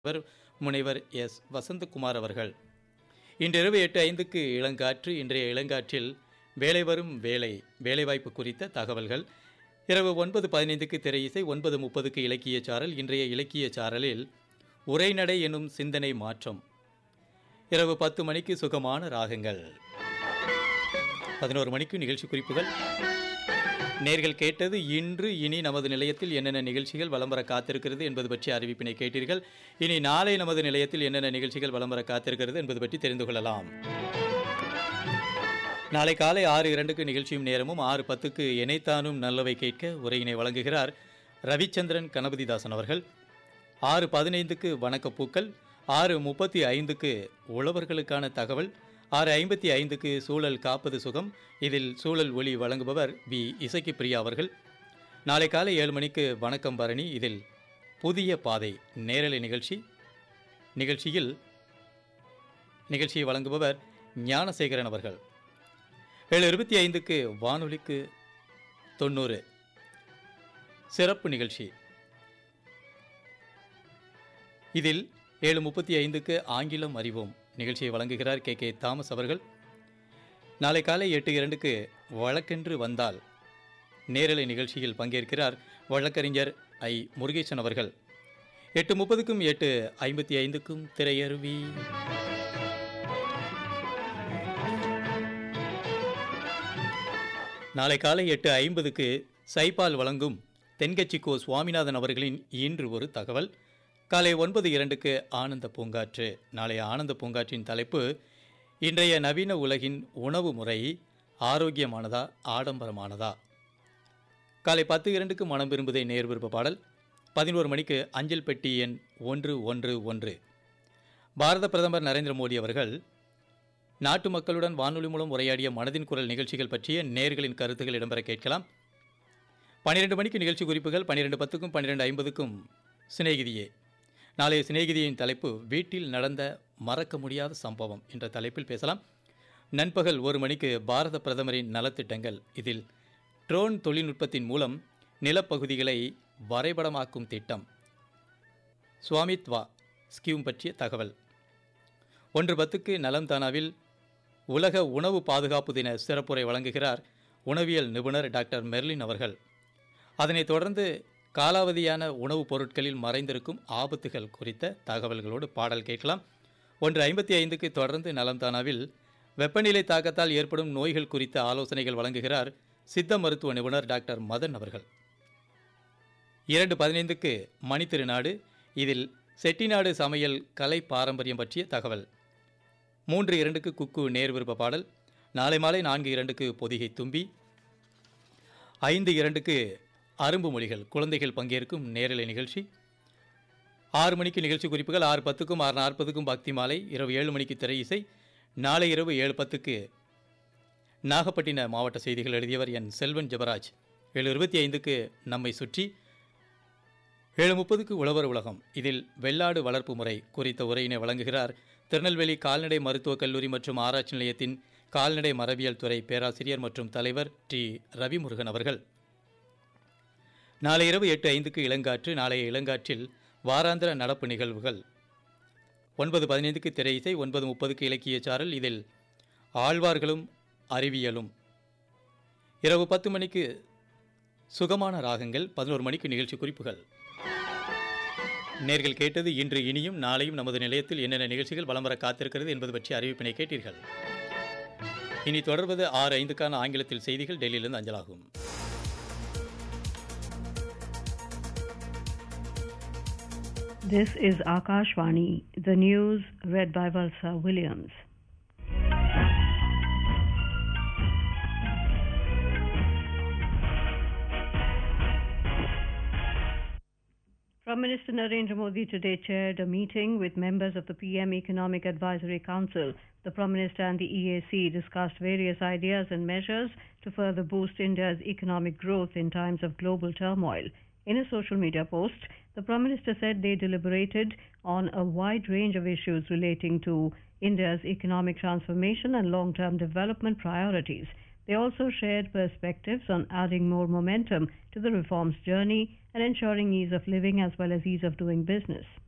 அவர் முனைவர் எஸ் வசந்தகுமார் அவர்கள் இன்றிரவு எட்டு ஐந்துக்கு இளங்காற்று இன்றைய இளங்காற்றில் வேலை வரும் வேலை வேலைவாய்ப்பு குறித்த தகவல்கள் இரவு ஒன்பது பதினைந்துக்கு திரை இசை ஒன்பது முப்பதுக்கு இலக்கிய சாரல் இன்றைய இலக்கிய சாரலில் உரைநடை எனும் சிந்தனை மாற்றம் இரவு பத்து மணிக்கு சுகமான ராகங்கள் பதினோரு மணிக்கு நிகழ்ச்சி குறிப்புகள் நேர்கள் கேட்டது இன்று இனி நமது நிலையத்தில் என்னென்ன நிகழ்ச்சிகள் வலம் வர காத்திருக்கிறது என்பது பற்றி அறிவிப்பினை கேட்டீர்கள் இனி நாளை நமது நிலையத்தில் என்னென்ன நிகழ்ச்சிகள் வலம் வர காத்திருக்கிறது என்பது பற்றி தெரிந்து கொள்ளலாம் நாளை காலை ஆறு இரண்டுக்கு நிகழ்ச்சியும் நேரமும் ஆறு பத்துக்கு இணைத்தானும் நல்லவை கேட்க உரையினை வழங்குகிறார் ரவிச்சந்திரன் கணபதிதாசன் அவர்கள் ஆறு பதினைந்துக்கு வணக்கப்பூக்கள் ஆறு முப்பத்தி ஐந்துக்கு உழவர்களுக்கான தகவல் ஆறு ஐம்பத்தி ஐந்துக்கு சூழல் காப்பது சுகம் இதில் சூழல் ஒளி வழங்குபவர் வி இசக்கி பிரியா அவர்கள் நாளை காலை ஏழு மணிக்கு வணக்கம் பரணி இதில் புதிய பாதை நேரலை நிகழ்ச்சி நிகழ்ச்சியில் நிகழ்ச்சியை வழங்குபவர் ஞானசேகரன் அவர்கள் ஏழு இருபத்தி ஐந்துக்கு வானொலிக்கு தொண்ணூறு சிறப்பு நிகழ்ச்சி இதில் ஏழு முப்பத்தி ஐந்துக்கு ஆங்கிலம் அறிவோம் நிகழ்ச்சியை வழங்குகிறார் கே கே தாமஸ் அவர்கள் நாளை காலை எட்டு இரண்டுக்கு வழக்கென்று வந்தால் நேரலை நிகழ்ச்சியில் பங்கேற்கிறார் வழக்கறிஞர் ஐ முருகேசன் அவர்கள் எட்டு முப்பதுக்கும் எட்டு ஐம்பத்தி ஐந்துக்கும் திரையருவி நாளை காலை எட்டு ஐம்பதுக்கு சைபால் வழங்கும் தென்கட்சி கோ சுவாமிநாதன் அவர்களின் இன்று ஒரு தகவல் காலை ஒன்பது இரண்டுக்கு ஆனந்த பூங்காற்று நாளைய ஆனந்த பூங்காற்றின் தலைப்பு இன்றைய நவீன உலகின் உணவு முறை ஆரோக்கியமானதா ஆடம்பரமானதா காலை பத்து இரண்டுக்கு மனம் விரும்புதை நேர் விருப்ப பாடல் பதினோரு மணிக்கு அஞ்சல் பெட்டி எண் ஒன்று ஒன்று ஒன்று பாரத பிரதமர் நரேந்திர மோடி அவர்கள் நாட்டு மக்களுடன் வானொலி மூலம் உரையாடிய மனதின் குரல் நிகழ்ச்சிகள் பற்றிய நேர்களின் கருத்துக்கள் இடம்பெற கேட்கலாம் பன்னிரெண்டு மணிக்கு நிகழ்ச்சி குறிப்புகள் பன்னிரெண்டு பத்துக்கும் பன்னிரெண்டு ஐம்பதுக்கும் சிநேகிதியே நாளைய சிநேகிதியின் தலைப்பு வீட்டில் நடந்த மறக்க முடியாத சம்பவம் என்ற தலைப்பில் பேசலாம் நண்பகல் ஒரு மணிக்கு பாரத பிரதமரின் நலத்திட்டங்கள் இதில் ட்ரோன் தொழில்நுட்பத்தின் மூலம் நிலப்பகுதிகளை வரைபடமாக்கும் திட்டம் சுவாமித்வா ஸ்கீம் பற்றிய தகவல் ஒன்று பத்துக்கு நலம் தானாவில் உலக உணவு பாதுகாப்பு தின சிறப்புரை வழங்குகிறார் உணவியல் நிபுணர் டாக்டர் மெர்லின் அவர்கள் அதனைத் தொடர்ந்து காலாவதியான உணவுப் பொருட்களில் மறைந்திருக்கும் ஆபத்துகள் குறித்த தகவல்களோடு பாடல் கேட்கலாம் ஒன்று ஐம்பத்தி ஐந்துக்கு தொடர்ந்து நலம்தானாவில் வெப்பநிலை தாக்கத்தால் ஏற்படும் நோய்கள் குறித்த ஆலோசனைகள் வழங்குகிறார் சித்த மருத்துவ நிபுணர் டாக்டர் மதன் அவர்கள் இரண்டு பதினைந்துக்கு மணித்திருநாடு இதில் செட்டிநாடு சமையல் கலை பாரம்பரியம் பற்றிய தகவல் மூன்று இரண்டுக்கு குக்கு நேர் விருப்ப பாடல் நாளை மாலை நான்கு இரண்டுக்கு பொதிகை தும்பி ஐந்து இரண்டுக்கு அரும்பு மொழிகள் குழந்தைகள் பங்கேற்கும் நேரலை நிகழ்ச்சி ஆறு மணிக்கு நிகழ்ச்சி குறிப்புகள் ஆறு பத்துக்கும் ஆறு நாற்பதுக்கும் பக்தி மாலை இரவு ஏழு மணிக்கு திரை இசை நாளை இரவு ஏழு பத்துக்கு நாகப்பட்டின மாவட்ட செய்திகள் எழுதியவர் என் செல்வன் ஜெபராஜ் ஏழு இருபத்தி ஐந்துக்கு நம்மை சுற்றி ஏழு முப்பதுக்கு உழவர் உலகம் இதில் வெள்ளாடு வளர்ப்பு முறை குறித்த உரையினை வழங்குகிறார் திருநெல்வேலி கால்நடை மருத்துவக் கல்லூரி மற்றும் ஆராய்ச்சி நிலையத்தின் கால்நடை மரபியல் துறை பேராசிரியர் மற்றும் தலைவர் டி ரவிமுருகன் அவர்கள் நாளை இரவு எட்டு ஐந்துக்கு இளங்காற்று நாளைய இளங்காற்றில் வாராந்திர நடப்பு நிகழ்வுகள் ஒன்பது பதினைந்துக்கு திரை இசை ஒன்பது முப்பதுக்கு இலக்கிய சாரல் இதில் ஆழ்வார்களும் அறிவியலும் இரவு பத்து மணிக்கு சுகமான ராகங்கள் பதினோரு மணிக்கு நிகழ்ச்சி குறிப்புகள் நேர்கள் கேட்டது இன்று இனியும் நாளையும் நமது நிலையத்தில் என்னென்ன நிகழ்ச்சிகள் வலம் வர காத்திருக்கிறது என்பது பற்றி அறிவிப்பினை கேட்டீர்கள் இனி தொடர்வது ஆறு ஐந்துக்கான ஆங்கிலத்தில் செய்திகள் டெல்லியிலிருந்து அஞ்சலாகும் This is Akashvani, the news read by Valsa Williams. Prime Minister Narendra Modi today chaired a meeting with members of the PM Economic Advisory Council. The Prime Minister and the EAC discussed various ideas and measures to further boost India's economic growth in times of global turmoil. In a social media post, the Prime Minister said they deliberated on a wide range of issues relating to India's economic transformation and long term development priorities. They also shared perspectives on adding more momentum to the reforms journey and ensuring ease of living as well as ease of doing business.